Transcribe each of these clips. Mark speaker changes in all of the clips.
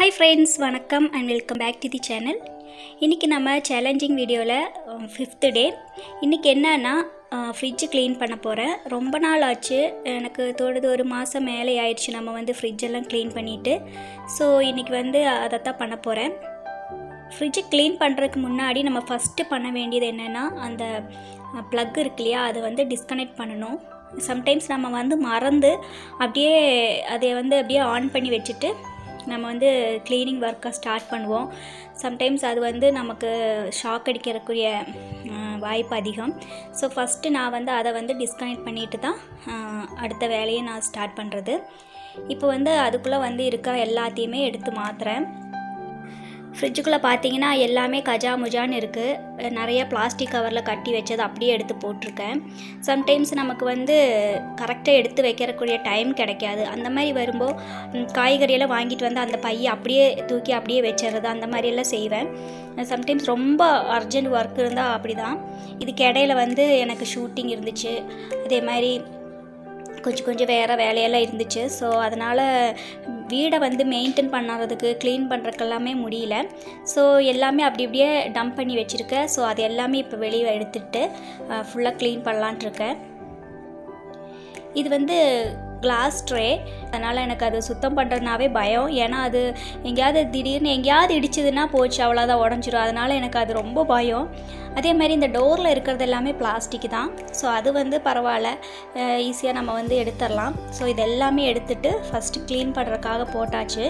Speaker 1: hi friends வணக்கம் and welcome back to the channel இன்றைக்கி நம்ம சேலஞ்சிங் வீடியோவில் ஃபிஃப்த்து டே இன்றைக்கி என்னன்னா ஃப்ரிட்ஜு க்ளீன் பண்ண போகிறேன் ரொம்ப நாள் ஆச்சு எனக்கு தோடுது ஒரு மாதம் மேலே ஆயிடுச்சு நம்ம வந்து ஃப்ரிட்ஜெல்லாம் க்ளீன் பண்ணிவிட்டு ஸோ இன்றைக்கி வந்து அதை தான் பண்ண போகிறேன் ஃப்ரிட்ஜு க்ளீன் பண்ணுறதுக்கு முன்னாடி நம்ம ஃபஸ்ட்டு பண்ண வேண்டியது என்னென்னா அந்த ப்ளக் இருக்கு இல்லையா அதை வந்து டிஸ்கனெக்ட் பண்ணணும் சம்டைம்ஸ் நம்ம வந்து மறந்து அப்படியே அதை வந்து அப்படியே ஆன் பண்ணி வச்சுட்டு நம்ம வந்து க்ளீனிங் ஒர்க்கை ஸ்டார்ட் பண்ணுவோம் சம்டைம்ஸ் அது வந்து நமக்கு ஷாக் அடிக்கிறக்கூடிய அஹ், வாய்ப்பு அதிகம் ஸோ ஃபஸ்ட்டு நான் வந்து அதை வந்து டிஸ்கனெக்ட் பண்ணிட்டு தான் அஹ், அடுத்த வேலையை நான் ஸ்டார்ட் பண்ணுறது இப்போ வந்து அதுக்குள்ளே வந்து இருக்கிற எல்லாத்தையுமே எடுத்து மாற்றுறேன் ஃப்ரிட்ஜுக்குள்ளே பார்த்தீங்கன்னா எல்லாமே கஜா முஜான்னு இருக்குது நிறைய பிளாஸ்டிக் கவரில் கட்டி வச்சது அப்படியே எடுத்து போட்டிருக்கேன் சம்டைம்ஸ் நமக்கு வந்து கரெக்டாக எடுத்து வைக்கிறக்கூடிய டைம் கிடைக்காது அந்த மாதிரி வரும்போது ம், காய்கறியெல்லாம் வாங்கிட்டு வந்து அந்த பையை அப்படியே தூக்கி அப்படியே வச்சிடுறது அந்த மாதிரியெல்லாம் செய்வேன் சம்டைம்ஸ் ரொம்ப அர்ஜென்ட் ஒர்க் இருந்தால் அப்படி தான் இதுக்கு இடையில வந்து எனக்கு ஷூட்டிங் இருந்துச்சு அதே மாதிரி கொஞ்சம் கொஞ்சம் வேறு வேலையெல்லாம் இருந்துச்சு ஸோ அதனால் வீடை வந்து மெயின்டைன் பண்ணுறதுக்கு க்ளீன் பண்ணுறதுக்கெல்லாமே முடியல ஸோ எல்லாமே அப்படி அப்படியே டம்ப் பண்ணி வச்சுருக்கேன் ஸோ அது எல்லாமே இப்போ வெளியே எடுத்துட்டு ஃபுல்லாக க்ளீன் பண்ணலான்ட்டு இருக்கேன் இது வந்து கிளாஸ் ட்ரே அதனால் எனக்கு அது சுத்தம் பண்ணுறதுனாவே பயம் ஏன்னா அது எங்கேயாவது திடீர்னு எங்கேயாவது இடிச்சதுன்னா போச்சு அவ்வளோதான் உடஞ்சிரும் அதனால் எனக்கு அது ரொம்ப பயம் அதே மாதிரி இந்த டோரில் இருக்கிறது எல்லாமே பிளாஸ்டிக் தான் ஸோ அது வந்து பரவாயில்ல ஈஸியாக நம்ம வந்து எடுத்துடலாம் ஸோ இது எல்லாமே எடுத்துட்டு ஃபஸ்ட்டு க்ளீன் பண்ணுறதுக்காக போட்டாச்சு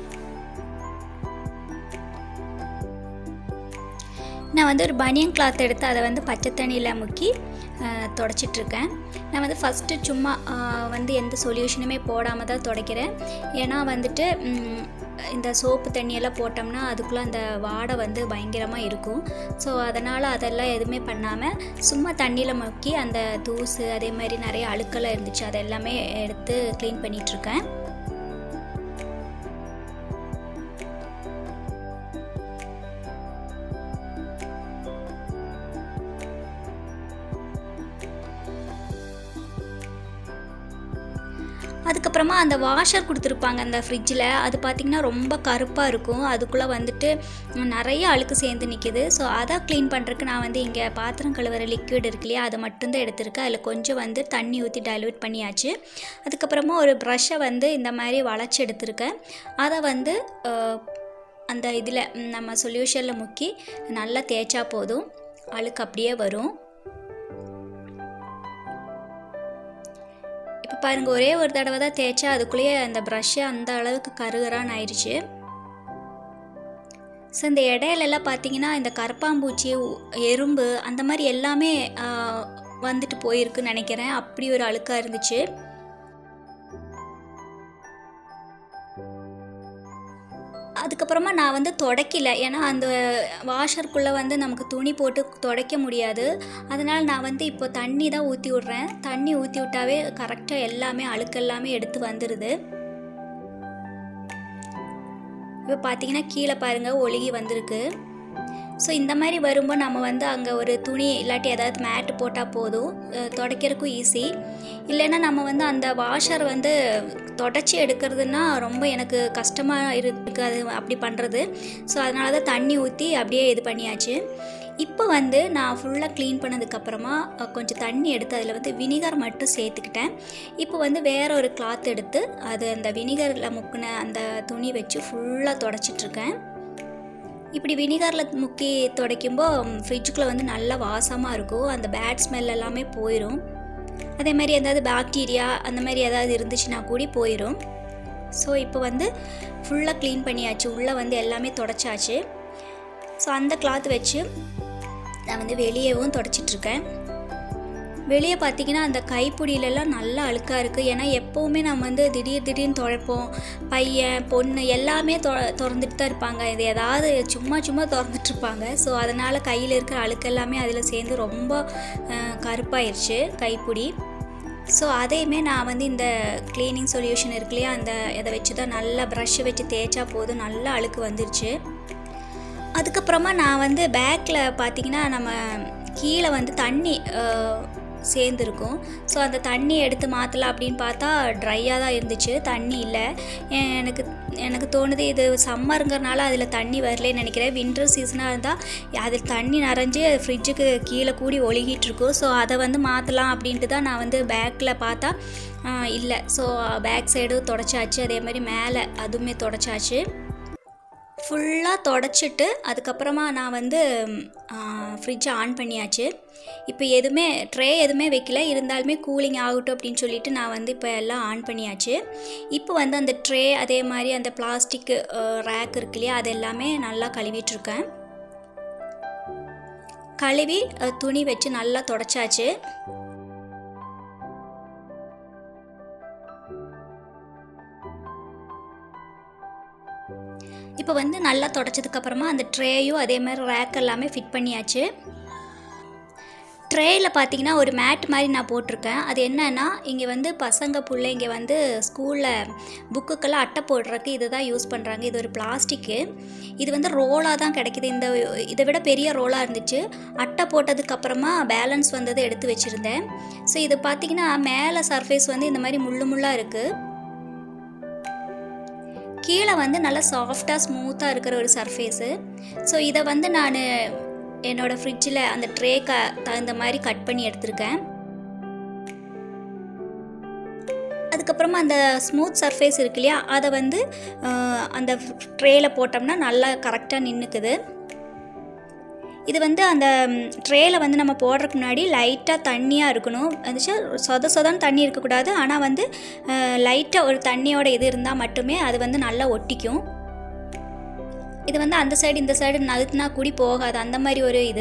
Speaker 1: நான் வந்து ஒரு பனியன் கிளாத் எடுத்து அதை வந்து பச்சை தண்ணியில் முக்கி தொடச்சிட்ருக்கேன் நான் வந்து ஃபஸ்ட்டு சும்மா அஹ், வந்து எந்த சொல்யூஷனுமே போடாமல் தான் துடைக்கிறேன் ஏன்னா வந்துட்டு ம், இந்த சோப்பு தண்ணியெல்லாம் போட்டோம்னா அதுக்குள்ளே அந்த வாடை வந்து பயங்கரமாக இருக்கும் ஸோ அதனால் அதெல்லாம் எதுவுமே பண்ணாமல் சும்மா தண்ணியில் முக்கி அந்த தூசு அதே மாதிரி நிறைய அழுக்கெல்லாம் இருந்துச்சு அதை எல்லாமே எடுத்து க்ளீன் பண்ணிகிட்ருக்கேன் அதுக்கப்புறமா அந்த வாஷர் கொடுத்துருப்பாங்க அந்த ஃப்ரிட்ஜில் அது பார்த்திங்கன்னா ரொம்ப கருப்பாக இருக்கும் அதுக்குள்ளே வந்துட்டு நிறைய அழுக்கு சேர்ந்து நிற்கிது ஸோ அதை க்ளீன் பண்ணுறதுக்கு நான் வந்து இங்கே பாத்திரம் கழுவுற லிக்விட் இருக்கு இல்லையா அதை மட்டும்தான் எடுத்திருக்கேன் அதில் கொஞ்சம் வந்து தண்ணி ஊற்றி டைல்யூட் பண்ணியாச்சு அதுக்கப்புறமா ஒரு ப்ரஷ்ஷை வந்து இந்த மாதிரி வளைச்சி எடுத்திருக்கேன் அதை வந்து அஹ், அந்த இதில் நம்ம சொல்யூஷனில் முக்கி நல்லா தேய்ச்சா போதும் அழுக்கு அப்படியே வரும் இப்போ பாருங்கள் ஒரே ஒரு தடவை தான் தேய்ச்சா அதுக்குள்ளேயே அந்த ப்ரஷ்ஷு அந்த அளவுக்கு கருகரான்னு ஆயிடுச்சு ஸோ இந்த இடையிலெல்லாம் பார்த்தீங்கன்னா இந்த கரப்பாம்பூச்சி உ- எறும்பு அந்த மாதிரி எல்லாமே ஆ, வந்துட்டு போயிருக்குன்னு நினைக்கிறேன் அப்படி ஒரு அழுக்காக இருந்துச்சு அதுக்கப்புறமா நான் வந்து துடைக்கல ஏன்னா அந்த வாஷருக்குள்ளே வந்து நமக்கு துணி போட்டு துடைக்க முடியாது அதனால் நான் வந்து இப்போ தண்ணி தான் ஊற்றி விட்றேன் தண்ணி ஊற்றி விட்டாவே கரெக்டாக எல்லாமே அழுக்கு எல்லாமே எடுத்து வந்துடுது இப்போ பார்த்தீங்கன்னா கீழே பாருங்கள் ஒழுகி வந்திருக்கு ஸோ இந்த மாதிரி வரும்போது நம்ம வந்து அங்கே ஒரு துணி இல்லாட்டி ஏதாவது மேட்டு போட்டால் போதும் அஹ் துடைக்கிறதுக்கும் ஈஸி இல்லைன்னா நம்ம வந்து அந்த வாஷர் வந்து தொடச்சி எடுக்கிறதுனா ரொம்ப எனக்கு கஷ்டமாக இருக்கு அது அப்படி பண்ணுறது ஸோ அதனால தான் தண்ணி ஊற்றி அப்படியே இது பண்ணியாச்சு இப்போ வந்து நான் ஃபுல்லாக க்ளீன் பண்ணதுக்கப்புறமா அஹ், கொஞ்சம் தண்ணி எடுத்து அதில் வந்து வினிகர் மட்டும் சேர்த்துக்கிட்டேன் இப்போ வந்து வேற ஒரு கிளாத் எடுத்து அது அந்த வினிகரில் முக்கின அந்த துணி வச்சு ஃபுல்லாக தொடச்சிட்ருக்கேன் இப்படி வினிகரில் முக்கி துடைக்கும்போது ஃப்ரிட்ஜுக்குள்ளே வந்து நல்ல வாசமாக இருக்கும் அந்த பேட் ஸ்மெல் எல்லாமே போயிடும் அதே மாதிரி ஏதாவது பாக்டீரியா அந்த மாதிரி ஏதாவது இருந்துச்சுன்னா கூடி போயிடும் ஸோ இப்போ வந்து ஃபுல்லாக க்ளீன் பண்ணியாச்சு உள்ளே வந்து எல்லாமே தொடச்சாச்சு ஸோ அந்த கிளாத் வச்சு நான் வந்து வெளியேவும் தொடச்சிட்ருக்கேன் வெளியே பார்த்தீங்கன்னா அந்த கைப்பிடியிலலாம் நல்லா அழுக்காக இருக்குது ஏன்னா எப்போவுமே நம்ம வந்து திடீர் திடீர்னு துடைப்போம் பையன் பொண்ணு எல்லாமே தொ திறந்துட்டு தான் இருப்பாங்க இது ஏதாவது சும்மா சும்மா திறந்துட்டு இருப்பாங்க ஸோ அதனால் கையில் இருக்கிற அழுக்கு எல்லாமே அதில் சேர்ந்து ரொம்ப அஹ், கருப்பாயிருச்சு கைப்பிடி ஸோ அதையுமே நான் வந்து இந்த க்ளீனிங் சொல்யூஷன் இருக்கு இல்லையா அந்த இதை வச்சு தான் நல்லா ப்ரஷ்ஷை வச்சு தேய்ச்சா போதும் நல்லா அழுக்கு வந்துருச்சு அதுக்கப்புறமா நான் வந்து பேக்கில் பார்த்தீங்கன்னா நம்ம கீழே வந்து தண்ணி சேர்ந்துருக்கும் ஸோ அந்த தண்ணி எடுத்து மாற்றலாம் அப்படின்னு பார்த்தா ட்ரையாக தான் இருந்துச்சு தண்ணி இல்லை எ- எனக்கு எனக்கு தோணுது இது சம்மருங்கிறனால அதில் தண்ணி வரலன்னு நினைக்கிறேன் வின்டர் சீசனாக இருந்தால் அதில் தண்ணி நிறைஞ்சு ஃப்ரிட்ஜுக்கு கீழே கூடி ஒழுகிட்டு இருக்கும் ஸோ அதை வந்து மாற்றலாம் அப்படின்ட்டு தான் நான் வந்து பேக்கில் பார்த்தா இல்லை ஸோ பேக் சைடும் தொடச்சாச்சு அதே மாதிரி மேலே அதுவுமே தொடச்சாச்சு ஃபுல்லாக தொடச்சிட்டு அதுக்கப்புறமா நான் வந்து ஃப்ரிட்ஜை ஆன் பண்ணியாச்சு இப்போ எதுவுமே ட்ரே எதுவுமே வைக்கல இருந்தாலுமே கூலிங் ஆகட்டும் அப்படின்னு சொல்லிட்டு நான் வந்து இப்போ எல்லாம் ஆன் பண்ணியாச்சு இப்போ வந்து அந்த ட்ரே அதே மாதிரி அந்த பிளாஸ்டிக் ரேக் இருக்கு இல்லையா அது எல்லாமே நல்லா கழுவிட்டுருக்கேன் கழுவி அஹ், துணி வச்சு நல்லா தொடச்சாச்சு இப்போ வந்து நல்லா தொடச்சதுக்கப்புறமா அந்த ட்ரேயும் அதே மாதிரி ரேக் எல்லாமே ஃபிட் பண்ணியாச்சு ட்ரேயில் பார்த்தீங்கன்னா ஒரு மேட் மாதிரி நான் போட்டிருக்கேன் அது என்னன்னா இங்கே வந்து பசங்க பிள்ளைங்க வந்து ஸ்கூலில் புக்குக்கெல்லாம் அட்டை போடுறதுக்கு இதை தான் யூஸ் பண்ணுறாங்க இது ஒரு பிளாஸ்டிக்கு இது வந்து ரோலாக தான் கிடைக்குது இந்த இதை விட பெரிய ரோலாக இருந்துச்சு அட்டை போட்டதுக்கப்புறமா பேலன்ஸ் வந்ததை எடுத்து வச்சுருந்தேன் ஸோ இது பார்த்தீங்கன்னா மேலே சர்ஃபேஸ் வந்து இந்த மாதிரி முள்ளு முள்ளாக இருக்குது கீழே வந்து நல்லா சாஃப்டாக ஸ்மூத்தாக இருக்கிற ஒரு சர்ஃபேஸு ஸோ இதை வந்து நான் என்னோடய ஃப்ரிட்ஜில் அந்த ட்ரேக்கு தகுந்த மாதிரி கட் பண்ணி எடுத்திருக்கேன் அதுக்கப்புறமா அந்த ஸ்மூத் சர்ஃபேஸ் இருக்கு இல்லையா அதை வந்து அஹ், அந்த ட்ரேயில் போட்டோம்னா நல்லா கரெக்டாக நின்றுக்குது இது வந்து அந்த ட்ரேயில் வந்து நம்ம போடுறதுக்கு முன்னாடி லைட்டாக தண்ணியாக இருக்கணும் வந்துச்சு சொத சொதன்னு தண்ணி இருக்கக்கூடாது ஆனால் வந்து லைட்டாக ஒரு தண்ணியோட இது இருந்தால் மட்டுமே அது வந்து நல்லா ஒட்டிக்கும் இது வந்து அந்த சைடு இந்த சைடு நகுத்துனா கூடி போகாது அந்த மாதிரி ஒரு இது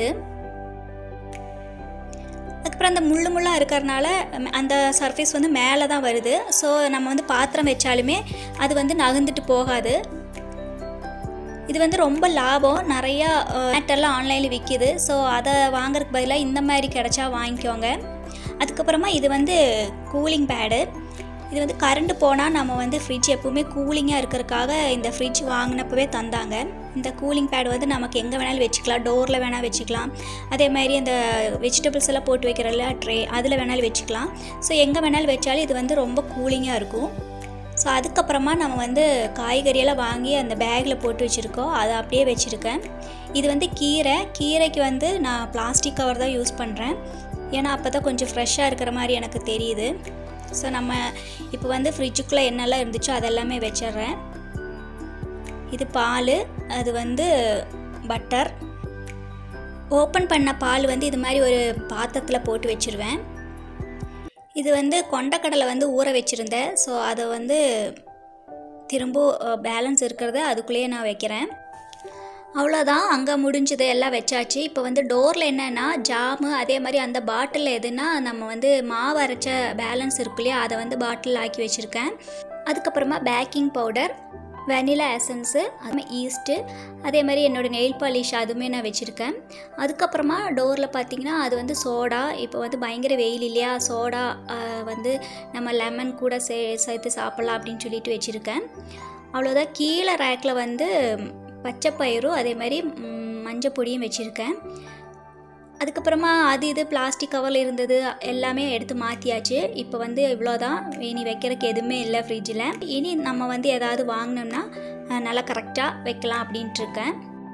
Speaker 1: அதுக்கப்புறம் அந்த முள்ளு முள்ளாக இருக்கிறனால ம், அந்த சர்ஃபேஸ் வந்து மேலே தான் வருது ஸோ நம்ம வந்து பாத்திரம் வச்சாலுமே அது வந்து நகர்ந்துட்டு போகாது இது வந்து ரொம்ப லாபம் நிறையா மேட்டெல்லாம் ஆன்லைனில் விற்கிது ஸோ அதை வாங்குறதுக்கு பதிலாக இந்த மாதிரி கிடைச்சா வாங்கிக்கோங்க அதுக்கப்புறமா இது வந்து கூலிங் பேடு இது வந்து கரண்ட் போனால் நம்ம வந்து ஃப்ரிட்ஜ் எப்பவுமே கூலிங்காக இருக்கிறதுக்காக இந்த ஃப்ரிட்ஜ் வாங்கினப்பவே தந்தாங்க இந்த கூலிங் பேட் வந்து நமக்கு எங்கே வேணாலும் வச்சுக்கலாம் டோரில் வேணால் வச்சுக்கலாம் அதே மாதிரி அந்த வெஜிடபிள்ஸ் எல்லாம் போட்டு வைக்கிறல ட்ரே அதில் வேணாலும் வச்சுக்கலாம் ஸோ எங்கே வேணாலும் வச்சாலும் இது வந்து ரொம்ப கூலிங்காக இருக்கும் ஸோ அதுக்கப்புறமா நம்ம வந்து காய்கறியெல்லாம் வாங்கி அந்த பேக்கில் போட்டு வச்சுருக்கோம் அதை அப்படியே வச்சுருக்கேன் இது வந்து கீரை கீரைக்கு வந்து நான் பிளாஸ்டிக் கவர் தான் யூஸ் பண்ணுறேன் ஏன்னா அப்போ தான் கொஞ்சம் ஃப்ரெஷ்ஷாக இருக்கிற மாதிரி எனக்கு தெரியுது ஸோ நம்ம இப்போ வந்து ஃப்ரிட்ஜுக்குள்ளே என்னெல்லாம் இருந்துச்சோ அதெல்லாமே வச்சிடுறேன் இது பால் அது வந்து பட்டர் ஓப்பன் பண்ண பால் வந்து இது மாதிரி ஒரு பாத்திரத்தில் போட்டு வச்சுருவேன் இது வந்து கொண்டக்கடலை வந்து ஊற வச்சுருந்தேன் ஸோ அதை வந்து திரும்ப பேலன்ஸ் இருக்கிறத அதுக்குள்ளேயே நான் வைக்கிறேன் அவ்வளோதான் அங்கே முடிஞ்சது எல்லாம் வச்சாச்சு இப்போ வந்து டோரில் என்னென்னா ஜாமு அதே மாதிரி அந்த பாட்டில் எதுனா நம்ம வந்து மாவு அரைச்ச பேலன்ஸ் இருக்கு இல்லையா அதை வந்து பாட்டில் ஆக்கி வச்சுருக்கேன் அதுக்கப்புறமா பேக்கிங் பவுடர் வெனிலா எசன்ஸு அதுமாதிரி ஈஸ்ட்டு அதே மாதிரி என்னோடய நெயில் பாலிஷ் அதுவுமே நான் வச்சுருக்கேன் அதுக்கப்புறமா டோரில் பார்த்தீங்கன்னா அது வந்து சோடா இப்போ வந்து பயங்கர வெயில் இல்லையா சோடா ஆஹ், வந்து நம்ம லெமன் கூட சே சேர்த்து சாப்பிட்லாம் அப்படின்னு சொல்லிட்டு வச்சுருக்கேன் அவ்வளோதான் கீழே ரேக்கில் வந்து பச்சை பயிரும் அதே மாதிரி ம், மஞ்சள் பொடியும் வச்சுருக்கேன் அதுக்கப்புறமா அது இது பிளாஸ்டிக் கவரில் இருந்தது எல்லாமே எடுத்து மாற்றியாச்சு இப்போ வந்து இவ்வளோதான் இனி வைக்கிறதுக்கு எதுவுமே இல்லை ஃப்ரிட்ஜில் இனி நம்ம வந்து ஏதாவது வாங்கினோம்னா அஹ், நல்லா கரெக்டாக வைக்கலாம் அப்படின்ட்டு இருக்கேன்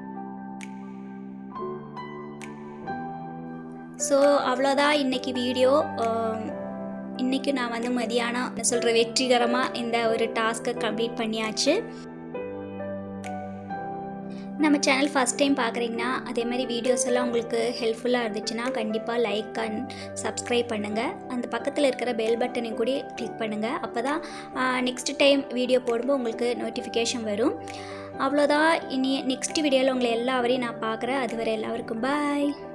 Speaker 1: ஸோ அவ்வளோதான் இன்றைக்கி வீடியோ இன்றைக்கி நான் வந்து மதியானம் என்ன சொல்கிற வெற்றிகரமாக இந்த ஒரு டாஸ்க்கை கம்ப்ளீட் பண்ணியாச்சு நம்ம சேனல் ஃபஸ்ட் டைம் பார்க்குறீங்கன்னா அதே மாதிரி வீடியோஸ் எல்லாம் உங்களுக்கு ஹெல்ப்ஃபுல்லாக இருந்துச்சுன்னா கண்டிப்பாக லைக் அண்ட் சப்ஸ்கிரைப் பண்ணுங்கள் அந்த பக்கத்தில் இருக்கிற பெல் பட்டனை கூட கிளிக் பண்ணுங்கள் அப்போ தான் நெக்ஸ்ட் டைம் வீடியோ போடும்போது உங்களுக்கு நோட்டிஃபிகேஷன் வரும் அவ்வளோதான் இனி நெக்ஸ்ட் வீடியோவில் உங்களை எல்லாவரையும் நான் பார்க்குறேன் அதுவரை எல்லாருக்கும் பாய்